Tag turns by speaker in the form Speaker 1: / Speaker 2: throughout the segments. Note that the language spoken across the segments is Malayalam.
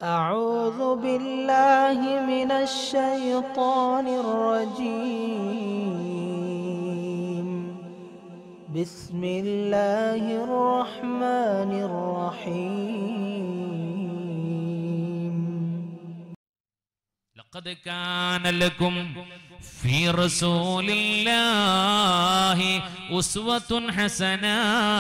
Speaker 1: أعوذ بالله من الشيطان الرجيم بسم الله الرحمن الرحيم
Speaker 2: لقد كان لكم في رسول الله أسوة حسنة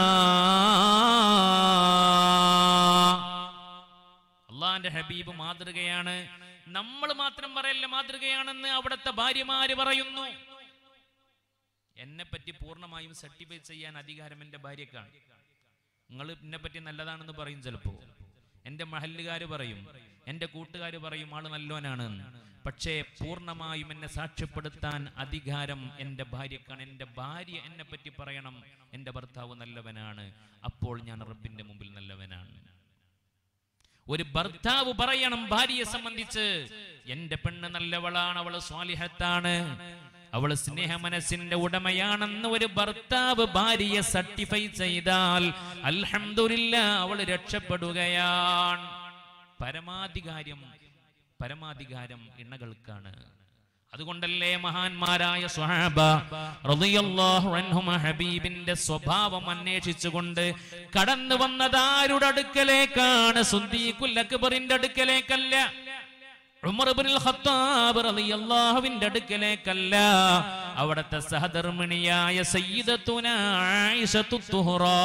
Speaker 2: അള്ളാന്റെ ഹബീബ് മാതൃകയാണ് നമ്മൾ മാത്രം പറയല്ല മാതൃകയാണെന്ന് അവിടുത്തെ ഭാര്യമാര് പറയുന്നു എന്നെ പറ്റി പൂർണ്ണമായും സർട്ടിഫൈ ചെയ്യാൻ അധികാരം എൻ്റെ ഭാര്യക്കാണ് നിങ്ങൾ എന്നെ പറ്റി നല്ലതാണെന്ന് പറയും ചിലപ്പോ എൻ്റെ മഹല്ലുകാര് പറയും എൻ്റെ കൂട്ടുകാർ പറയും ആള് നല്ലോനാണ് എന്ന്. പക്ഷേ പൂർണ്ണമായും എന്നെ സാക്ഷ്യപ്പെടുത്താൻ അധികാരം എൻ്റെ ഭാര്യക്കാണ് എൻ്റെ ഭാര്യ എന്നെ പറ്റി പറയണം എൻ്റെ ഭർത്താവ് നല്ലവനാണ് അപ്പോൾ ഞാൻ റബ്ബിന്റെ മുമ്പിൽ നല്ലവനാണ് ഒരു ഭർത്താവ് പറയണം ഭാര്യയെ സംബന്ധിച്ച് എന്റെ പെണ്ണ് നല്ലവളാണ് അവള് സ്വാലിഹത്താണ് അവള് സ്നേഹ മനസ്സിന്റെ ഉടമയാണെന്ന് ഒരു ഭർത്താവ് ഭാര്യയെ സർട്ടിഫൈ ചെയ്താൽ അൽഹംദുലില്ല അവള് രക്ഷപ്പെടുകയാണ് പരമാധികാരം പരമാധികാരം ഇണകൾക്കാണ് അതുകൊണ്ടല്ലേ മഹാന്മാരായ സ്വഹാബ റളിയല്ലാഹു അൻഹും ഹബീബിന്റെ സ്വഭാവം അന്വേഷിച്ചുകൊണ്ട് കടന്നു വന്നത് ആരുടെ അടുക്കലേക്കാണ് സുദ്ദീഖുൽ അക്ബറിന്റെ അടുക്കലേക്കല്ല ഉമർ ഇബ്നുൽ ഖത്താബ് റളിയല്ലാഹുവിന്റെ അടുക്കലേക്കല്ല അവിടുത്തെ സഹധർമ്മിണിയായ സയ്യിദത്തുന ആയിഷത്തു തുഹ്റാ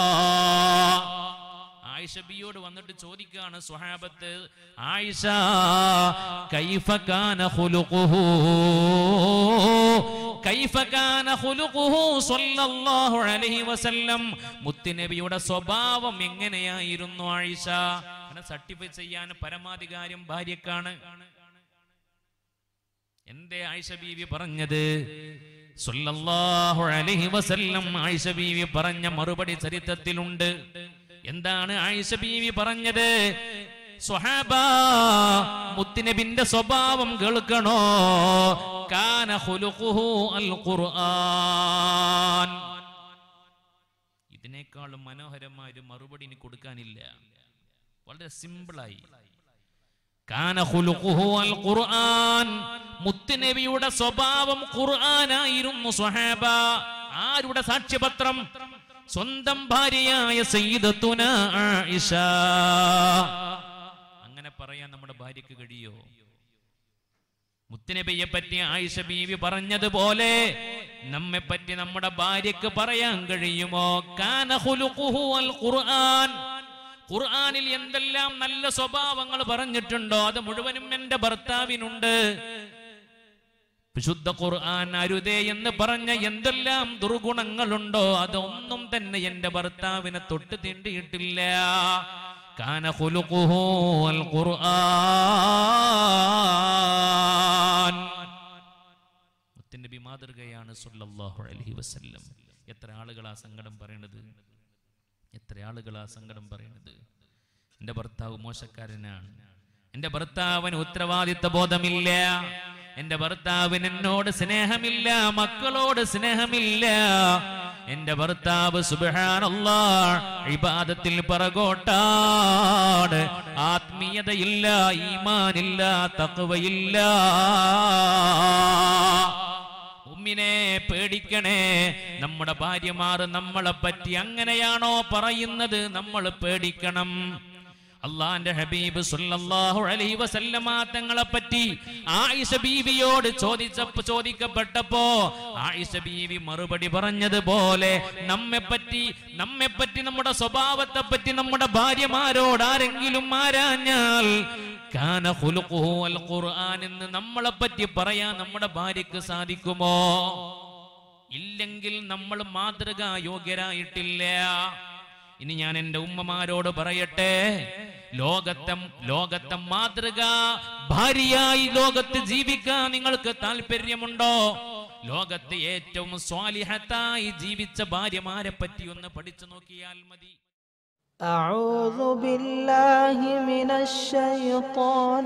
Speaker 2: ആയിഷ ബിയോട് വന്നിട്ട് ചോദിക്കാണ് സ്വഹാബത്ത് ആയിഷ കൈഫ കാന ഖുലുഖുഹു കൈഫ കാന ഖുലുഖുഹു സ്വല്ലല്ലാഹു അലൈഹി വസല്ലം മുത്തുനബിയുടെ സ്വഭാവം എങ്ങനെയായിരുന്നു ആയിഷ അങ്ങനെ സർട്ടിഫൈ ചെയ്യാൻ പരമാധികാരം ഭാര്യക്കാണ് എന്തേ ആയിഷ ബീവി പറഞ്ഞത് സ്വല്ലല്ലാഹു അലൈഹി വസല്ലം ആയിഷ ബീവി പറഞ്ഞ മറുപടി ചരിത്രത്തിലുണ്ട് എന്താണ് ആയിഷ ബീവി പറഞ്ഞത് സ്വഹാബ മുത്തുനബിന്റെ സ്വഭാവം കേൾക്കണോ കാന ഖുലുഖുഹു അൽ ഖുർആൻ ഇതിനേക്കാളും മനോഹരമായ ഒരു മറുപടി ഇനി കൊടുക്കാനില്ല വളരെ സിമ്പിളായി കാന ഖുലുഖുഹു അൽ ഖുർആൻ മുത്തുനബിയുടെ സ്വഭാവം ഖുർആനായിരുന്നു സ്വഹാബ ആരുടെ സാക്ഷ്യപത്രം സ്വന്തം ഭാര്യയായ സയ്യിദത്തുന ആയിഷ അങ്ങനെ പറയാൻ നമ്മുടെ ഭാര്യക്ക് കഴിയോ മുത്തുനബിയെ പറ്റി ആയിഷ ബീവി പറഞ്ഞതുപോലെ നമ്മെ പറ്റി നമ്മുടെ ഭാര്യക്ക് പറയാൻ കഴിയുമോ കാന ഖുലുഖുഹു അൽ ഖുർആൻ ഖുർആനിൽ എന്തെല്ലാം നല്ല സ്വഭാവങ്ങൾ പറഞ്ഞിട്ടുണ്ടോ അത് മുഴുവനും എന്റെ ഭർത്താവിനുണ്ട് വിശുദ്ധ ഖുർആൻ അരുതേ എന്ന് പറഞ്ഞ എന്തെല്ലാം ദുർഗുണങ്ങളുണ്ടോ അതൊന്നും തന്നെ എന്റെ ഭർത്താവിനെ തൊട്ട് തീണ്ടിയിട്ടില്ല കാന ഖുലുഖുഹു അൽ ഖുർആൻ മുത്തനബി മാതൃകയാണ് സല്ലല്ലാഹു അലൈഹി വസല്ലം എത്ര ആളുകളാ സങ്കടം പറയണത് എത്ര ആളുകളാ സങ്കടം പറയണത് എൻ്റെ ഭർത്താവ് മോശക്കാരനാണ് എൻ്റെ ഭർത്താവിന് ഉത്തരവാദിത്വ ബോധമില്ല എൻ്റെ ഭർത്താവിന് എന്നോട് സ്നേഹമില്ല മക്കളോട് സ്നേഹമില്ല എൻ്റെ ഭർത്താവ് സുബ്ഹാനല്ലാ ഇബാദത്തിൽ പറകോട്ടാട് ആത്മീയതയില്ല ഈമാനില്ല തഖ്വയില്ല ഉമ്മിനെ പേടിക്കണേ നമ്മുടെ ഭാര്യമാർ നമ്മളെ പറ്റി അങ്ങനെയാണോ പറയുന്നത് നമ്മൾ പേടിക്കണം അള്ളാന്റെ ഹബീബ് സല്ലല്ലാഹു അലൈഹി വസല്ലമ തങ്ങളെ പറ്റി ആയിഷ ബീവിയോട് ചോദിച്ചപ്പോ ചോദിക്കപ്പെട്ടപ്പോ ആയിഷ ബീവി മറുപടി പറഞ്ഞതുപോലെ നമ്മെ പറ്റി നമ്മെ പറ്റി നമ്മുടെ സ്വഭാവത്തെ പറ്റി നമ്മുടെ ഭാര്യമാരോട് ആരെങ്കിലും ആരാഞ്ഞാൽ കാന ഖുലുഖുഹു അൽ ഖുർആൻ എന്ന് നമ്മളെ പറ്റി പറയാൻ നമ്മുടെ ഭാര്യക്ക് സാധിക്കുമോ ഇല്ലെങ്കിൽ നമ്മൾ മാതൃകാ യോഗ്യരായിട്ടില്ല ഇനി ഞാൻ എൻ്റെ ഉമ്മമാരോട് പറയട്ടെ ലോകത്തെ ലോകത്തെ മാതൃക ഭാര്യയായി ലോകത്ത് ജീവിക്കാൻ നിങ്ങൾക്ക് താല്പര്യമുണ്ടോ ലോകത്ത് ഏറ്റവും സ്വാലിഹത്തായി ജീവിച്ച ഭാര്യമാരെ പറ്റി ഒന്ന് പഠിച്ചു നോക്കിയാൽ മതി
Speaker 1: أعوذ بالله من الشيطان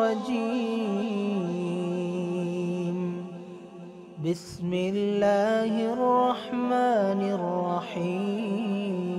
Speaker 1: الرجيم بسم الله الرحمن الرحيم